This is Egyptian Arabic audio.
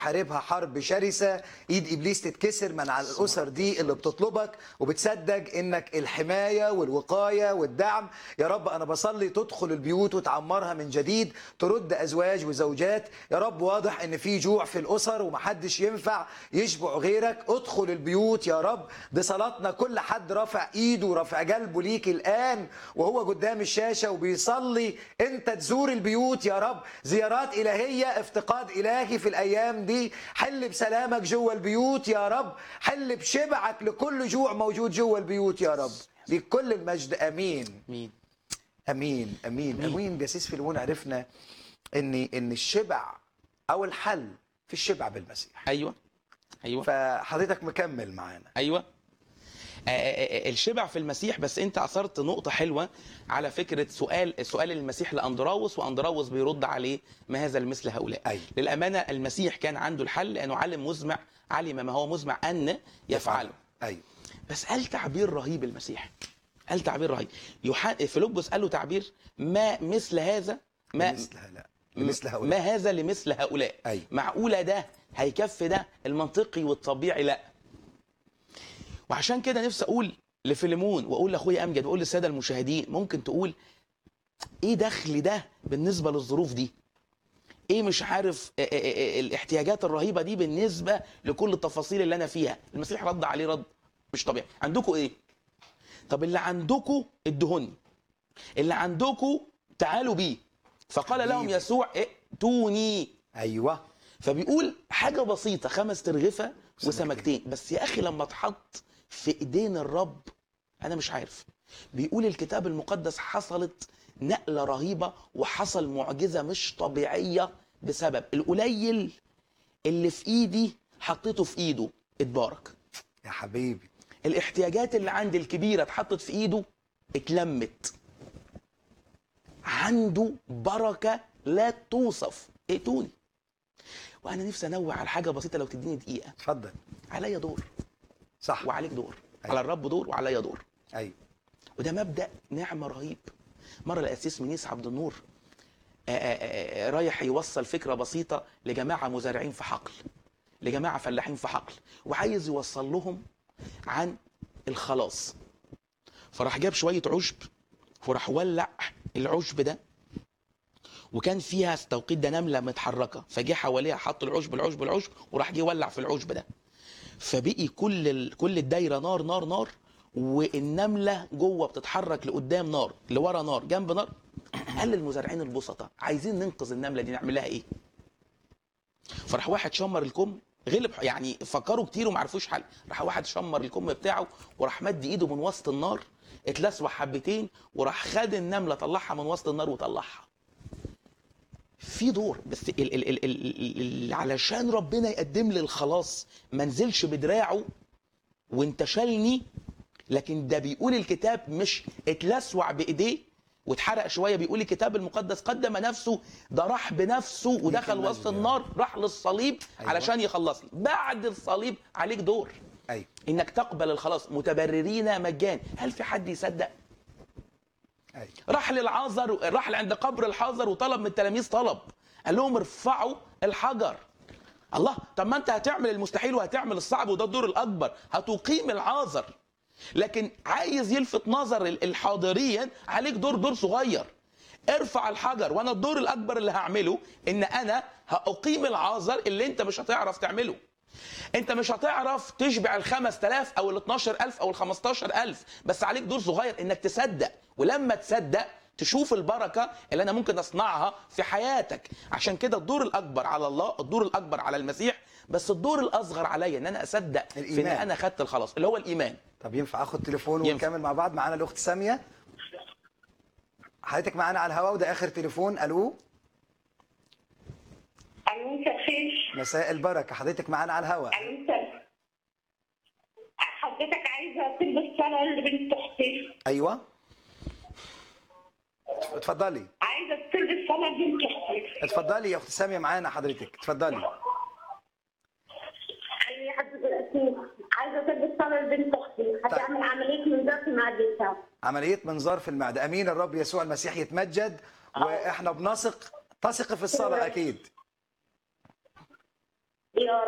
حاربها حرب شرسة ايد ابليس تتكسر من على الاسر دي اللي بتطلبك وبتصدق انك الحماية والوقاية والدعم يا رب انا بصلي تدخل البيوت وتعمرها من جديد ترد ازواج وزوجات يا رب واضح ان في جوع في الاسر ومحدش ينفع يشبع غيرك ادخل البيوت يا رب دي صلاتنا كل حد رافع ايده ورافع قلبه ليك الان وهو قدام الشاشة وبيصلي انت تزور البيوت يا رب زيارات الهية افتقاد الهي في الايام دي حل بسلامك جوه البيوت يا رب حل بشبعك لكل جوع موجود جوه البيوت يا رب ليك كل المجد امين مين امين امين امين جاسيس فيلمون عرفنا ان ان الشبع او الحل في الشبع بالمسيح ايوه ايوه فحضرتك مكمل معانا ايوه آه، آه، آه، الشبع في المسيح بس انت اثرت نقطه حلوه على فكره سؤال سؤال المسيح لاندراوس واندراوس بيرد عليه ما هذا المثل هؤلاء أيوة. للامانه المسيح كان عنده الحل لانه علم مزمع علم ما هو مزمع ان يفعله ايوه بس قال تعبير رهيب المسيح قال تعبير رهيب يوحنا فيلبس قال له تعبير ما مثل هذا ما مثل هؤلاء مثل ما هؤلاء هذا لمثل هؤلاء أيوة. معقوله ده هيكفي ده المنطقي والطبيعي لا وعشان كده نفسي اقول لفيليمون واقول لاخويا امجد واقول للساده المشاهدين ممكن تقول ايه دخل ده بالنسبه للظروف دي ايه مش عارف آه، آه، آه، الاحتياجات الرهيبه دي بالنسبه لكل التفاصيل اللي انا فيها المسيح رد عليه رد مش طبيعي عندكم ايه طب اللي عندكم ادهوني اللي عندكم تعالوا بيه فقال لهم حبيبي. يسوع ائتوني ايوه فبيقول حاجة بسيطة خمس ترغفة وسمكتين بس يا أخي لما اتحط في إيدين الرب أنا مش عارف بيقول الكتاب المقدس حصلت نقلة رهيبة وحصل معجزة مش طبيعية بسبب القليل اللي في إيدي حطيته في إيده اتبارك يا حبيبي الاحتياجات اللي عندي الكبيرة اتحطت في إيده اتلمت عنده بركة لا توصف ائتوني وانا نفسي انوه على حاجه بسيطه لو تديني دقيقه اتفضل عليا دور صح وعليك دور أيوة. على الرب دور وعليا دور ايوه وده مبدا نعمه رهيب مره الاسيس منيس عبد النور آآ آآ رايح يوصل فكره بسيطه لجماعه مزارعين في حقل لجماعه فلاحين في حقل وعايز يوصل لهم عن الخلاص فراح جاب شويه عشب وراح ولع العشب ده وكان فيها في التوقيت ده نمله متحركه فجه حواليها حط العشب العشب العشب وراح جه ولع في العشب ده فبقي كل ال... كل الدايره نار نار نار والنمله جوه بتتحرك لقدام نار لورا نار جنب نار قال للمزارعين البسطاء عايزين ننقذ النمله دي نعمل لها ايه؟ فراح واحد شمر الكم غلب يعني فكروا كتير وما عرفوش حل راح واحد شمر الكم بتاعه وراح مد ايده من وسط النار اتلسوع حبتين وراح خد النمله طلعها من وسط النار وطلعها في دور بس ال ال ال ال ال علشان ربنا يقدم لي الخلاص ما نزلش بدراعه وانتشلني لكن ده بيقول الكتاب مش اتلسوع بايديه واتحرق شويه بيقول الكتاب المقدس قدم نفسه ده راح بنفسه ودخل المجد وسط يا النار راح للصليب أيوة. علشان يخلصني بعد الصليب عليك دور ايوه انك تقبل الخلاص متبررين مجان هل في حد يصدق ايوه راح للعازر راح عند قبر الحجر وطلب من التلاميذ طلب قال لهم ارفعوا الحجر الله طب ما انت هتعمل المستحيل وهتعمل الصعب وده الدور الاكبر هتقيم العازر لكن عايز يلفت نظر ال- الحاضرين عليك دور دور صغير ارفع الحجر وانا الدور الاكبر اللي هعمله ان انا هاقيم العازر اللي انت مش هتعرف تعمله انت مش هتعرف تشبع ال 5000 او ال 12000 او ال 15000 بس عليك دور صغير انك تصدق ولما تصدق تشوف البركه اللي انا ممكن اصنعها في حياتك عشان كده الدور الاكبر على الله الدور الاكبر على المسيح بس الدور الاصغر عليا ان انا اصدق في ان الإيمان. انا خدت الخلاص اللي هو الايمان طب ينفع اخد تليفون ينفع. ونكمل مع بعض معانا الاخت ساميه حضرتك معانا على الهواء وده اخر تليفون الو الو مساء الخير مساء البركه حضرتك معانا على الهواء الو مساء حضرتك عايزه تلبس صلاه لبنت اختي ايوه اتفضلي عايزه تلبس صلاه لبنت اختي اتفضلي يا اخت ساميه معانا حضرتك اتفضلي اي حد بالاسيس عايزه تلبس صلاه لبنت اختي هتعمل عمليه منظار في معدتها عمليه منظار في المعده امين الرب يسوع المسيح يتمجد واحنا بنثق تثق في الصلاه اكيد